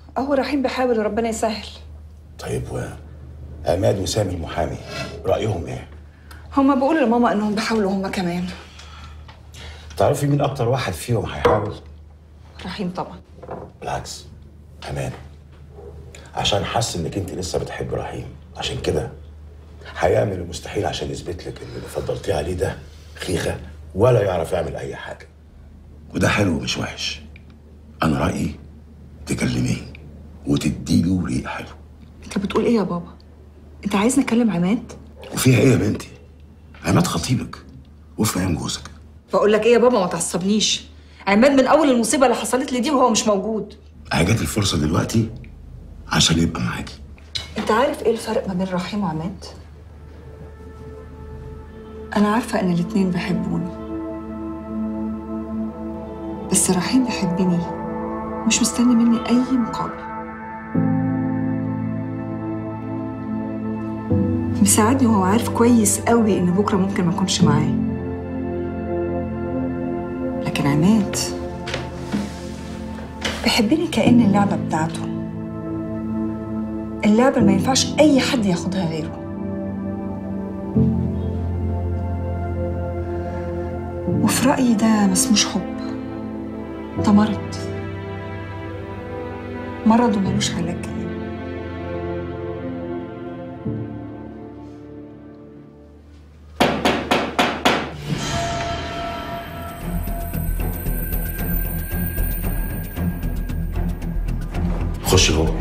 اهو رحيم بيحاول وربنا يسهل طيب وعماد وسامي المحامي رايهم ايه هما بيقولوا لماما انهم بيحاولوا هما كمان تعرفي مين اكتر واحد فيهم هيحاول رحيم طبعا بالعكس امان عشان حاسس انك انت لسه بتحب رحيم عشان كده هيعمل المستحيل عشان يثبت لك ان اللي فضلتيه عليه ده خيخه ولا يعرف يعمل اي حاجه وده حلو مش وحش انا رايي تكلميه وتديله ريق حلو انت بتقول ايه يا بابا انت عايز نكلم عماد وفيها ايه يا بنتي عماد خطيبك وفاهم جوزك بقول لك ايه يا بابا ما تعصبنيش عماد من اول المصيبه اللي حصلت لي دي وهو مش موجود جت الفرصه دلوقتي عشان يبقى معاكي انت عارف ايه الفرق ما بين رحيم وعماد انا عارفه ان الاتنين بيحبوني بس رحيم بيحبني مش مستني مني اي مقابل مساعدني وهو عارف كويس قوي ان بكره ممكن ما اكونش معاه لكن عماد بيحبني كأن اللعبة بتاعته اللعبة اللي ما ينفعش أي حد ياخدها غيره وفي رأيي ده ما اسموش حب ده مرض مرض وملوش علاج كمان خش جوه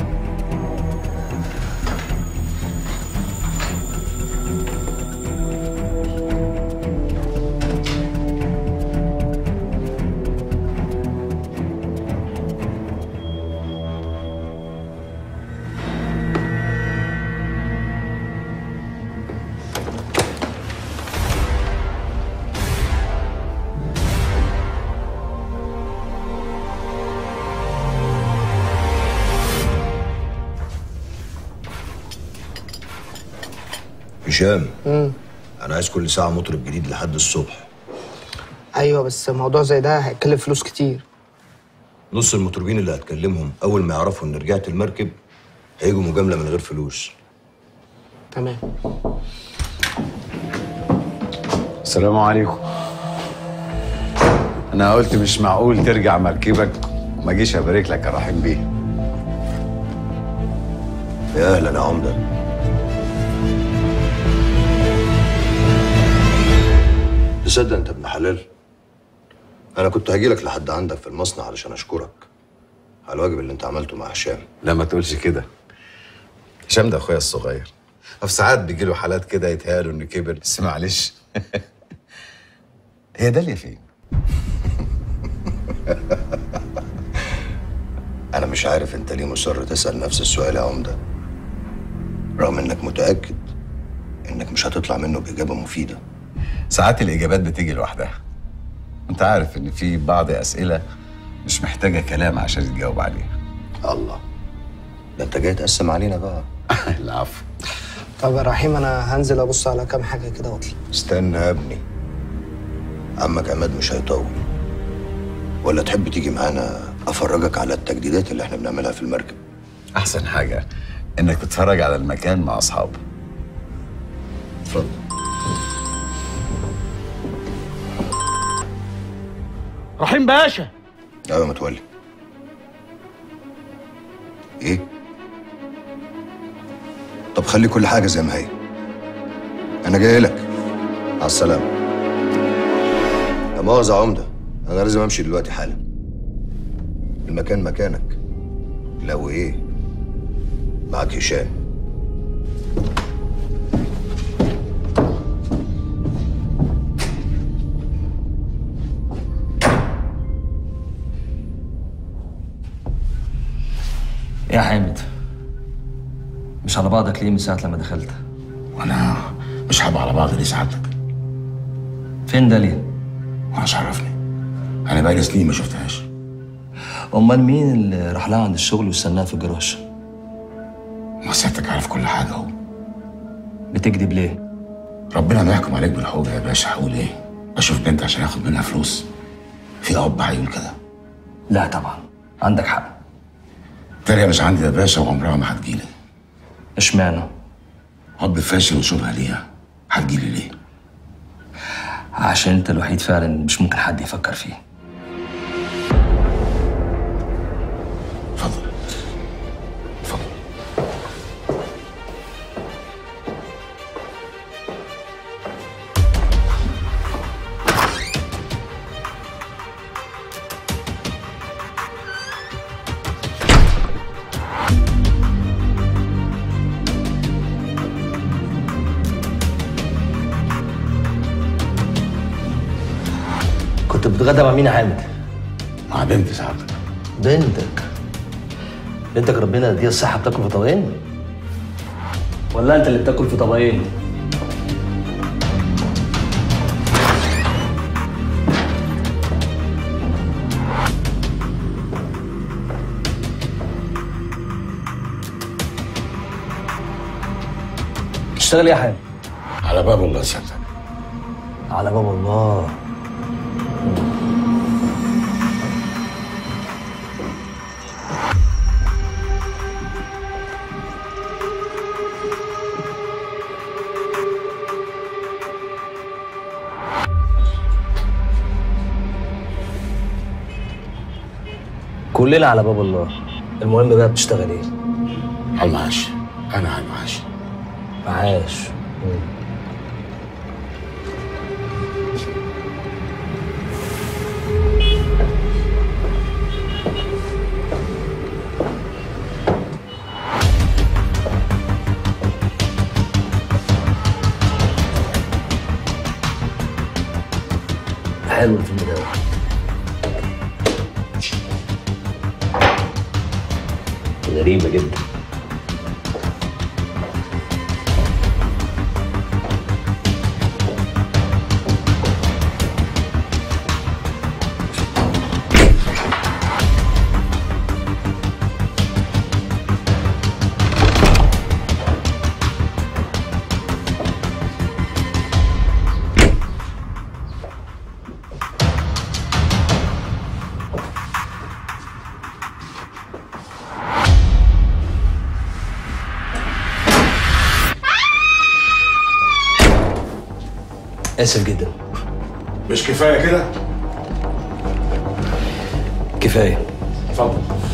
هشام انا عايز كل ساعه مطرب جديد لحد الصبح ايوه بس موضوع زي ده هيكلف فلوس كتير نص المطربين اللي هتكلمهم اول ما يعرفوا ان رجعت المركب هيجوا مجامله من غير فلوس تمام السلام عليكم انا قلت مش معقول ترجع مركبك وما اجيش ابارك لك يا رحيم بيه يا اهلا يا عمده تصدق انت ابن حلال انا كنت هجيلك لحد عندك في المصنع علشان اشكرك على الواجب اللي انت عملته مع هشام لا ما تقولش كده هشام ده اخويا الصغير في ساعات بيجي له حالات كده يتهيأله انه كبر بس معلش هي داليا فين؟ انا مش عارف انت ليه مصر تسال نفس السؤال يا عمده رغم انك متاكد انك مش هتطلع منه باجابه مفيده ساعات الاجابات بتيجي لوحدها انت عارف ان في بعض اسئله مش محتاجه كلام عشان تجاوب عليها الله ده انت جاي تقسم علينا بقى العفو طب يا رحيم انا هنزل ابص على كام حاجه كده واطلع استنى يا ابني عمك عماد مش هيطول ولا تحب تيجي معانا افرجك على التجديدات اللي احنا بنعملها في المركب احسن حاجه انك تتفرج على المكان مع اصحابك اتفضل رحيم باشا ايوه متولي ايه طب خلي كل حاجه زي ما هي انا جاي لك على السلامه يا مؤاخذه يا عمده انا لازم امشي دلوقتي حالا المكان مكانك لو ايه معاك هشام يا حامد مش على بعضك ليه من ساعة لما دخلت؟ وانا مش هبقى على بعض ليه سعادتك فين داليا؟ مش عرفني انا بقالي سنين ما شفتهاش أمال مين اللي راح لها عند الشغل واستناها في الجراج؟ ما سيادتك عارف كل حاجه اهو بتكذب ليه؟ ربنا ما يحكم عليك بالحوجه يا باشا هقول ايه اشوف بنت عشان اخد منها فلوس في اب هيقول كده لا طبعا عندك حق داليا مش عندي يا باشا وعمرها ما هتجيلي اشمعنى حب فاشل وشبهه ليها هتجيلي ليه؟ عشان انت الوحيد فعلا مش ممكن حد يفكر فيه اتفضل اتفضل كنت بتتغدى مع مين يا حامد مع بنت سعادتك بنتك بنتك ربنا يديها الصحة بتاكل في طبقين ولا انت اللي بتاكل في طبقين تشتغل ايه يا حامد على باب الله سعادتك على باب الله كلنا على باب الله المهم بقى بتشتغل ايه على المعاش انا على المعاش معاش مم. حلو الفيلم ده غريبة جدا آسف جدا مش كفايه كده؟ كفاية اتفضل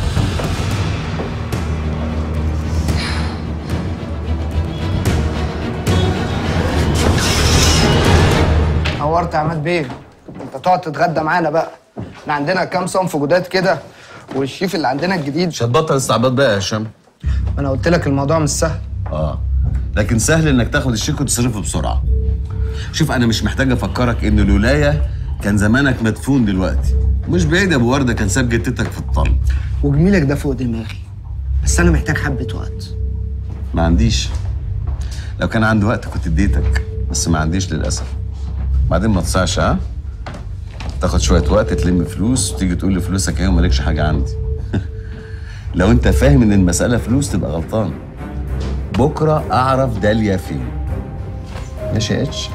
نورت يا عماد بيه انت تقعد تتغدى معانا بقى احنا عندنا كام صنف جداد كده والشيف اللي عندنا الجديد مش هتبطل استعباط بقى يا هشام ما انا قلت لك الموضوع مش سهل اه لكن سهل انك تاخد الشيك وتصرفه بسرعه شوف انا مش محتاج افكرك ان لولايا كان زمانك مدفون دلوقتي مش بعيد يا ابو ورده كان ساب جتتك في الطل وجميلك ده فوق دماغي بس انا محتاج حبه وقت ما عنديش لو كان عندي وقت كنت اديتك بس ما عنديش للاسف بعدين ما تصعش ها تاخد شويه وقت تلم فلوس وتيجي تقول لي فلوسك ايه ومالكش حاجه عندي لو انت فاهم ان المساله فلوس تبقى غلطان بكره اعرف داليا فين ماشي يا اتش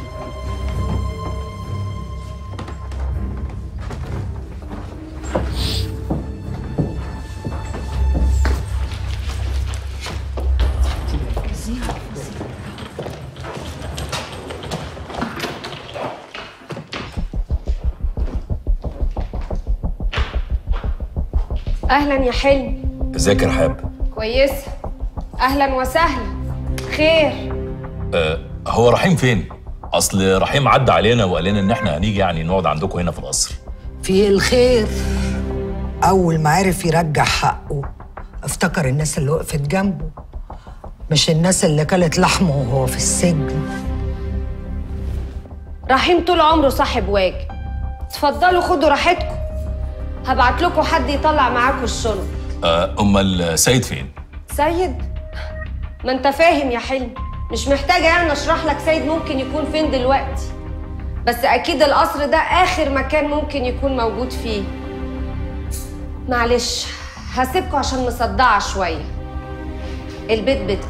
اهلا يا حلمي ازيك يا رحاب كويسه اهلا وسهلا خير أه هو رحيم فين اصل رحيم عدى علينا وقال لنا ان احنا هنيجي يعني نقعد عندكم هنا في القصر في الخير أول ما عرف يرجع حقه افتكر الناس اللي وقفت جنبه مش الناس اللي كلت لحمه وهو في السجن رحيم طول عمره صاحب واجب اتفضلوا خدوا راحتكم هبعت لكم حد يطلع معاكم الشنط أه امال سيد فين سيد ما انت فاهم يا حلمي مش محتاجه يعني اشرح لك سيد ممكن يكون فين دلوقتي بس اكيد القصر ده اخر مكان ممكن يكون موجود فيه معلش هسيبكم عشان مصدعه شويه البيت بيتكم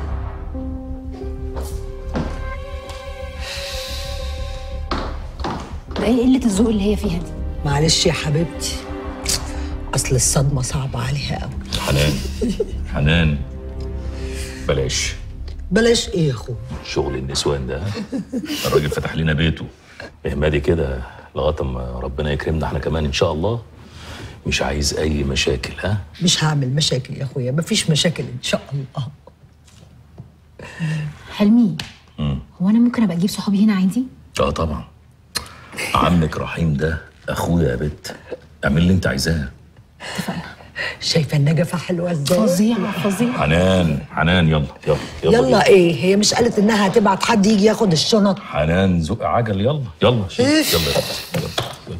ده ايه قله الذوق اللي هي فيها دي معلش يا حبيبتي أصل الصدمة صعبة عليها قوي حنان حنان بلاش بلاش ايه يا اخويا شغل النسوان ده ها؟ الراجل فتح لنا بيته اهمالي كده لغايه ما ربنا يكرمنا احنا كمان ان شاء الله مش عايز اي مشاكل ها مش هعمل مشاكل يا اخويا مفيش مشاكل ان شاء الله حلمي هو انا ممكن ابقى اجيب صحابي هنا عادي اه طبعا عمك رحيم ده اخويا يا بت اعمل اللي انت عايزاه شايفه النجفه حلوه ازاي فظيعه فظيعه حنان حنان يلا يلا يلا بينا. ايه هي مش قالت انها هتبعت حد يجي ياخد الشنط حنان زق عجل يلا يلا شيل. إيه؟ يلا يلا يلا.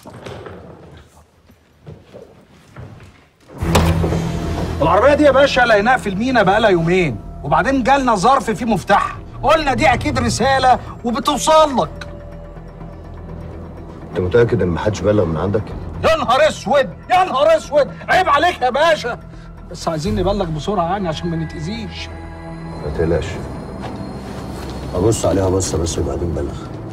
العربيه دي يا باشا لقيناها في المينا بقالها يومين وبعدين جالنا ظرف فيه مفتاح قلنا دي اكيد رساله وبتوصل لك انت متاكد ان محدش بلغ من عندك يا نهار اسود يا نهار اسود عيب عليك يا باشا بس عايزين نبلغ بسرعه يعني عشان ما نتاذيش ما تقلقش ابص عليها بصه بس وبعدين بلغ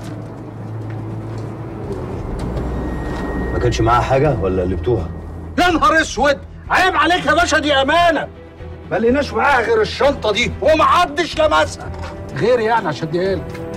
ما كانش معاها حاجه ولا قلبتوها يا نهار اسود عيب عليك يا باشا دي امانه ما لقيناش معاها غير الشنطه دي ومحدش لمسها غير يعني عشان اديها لك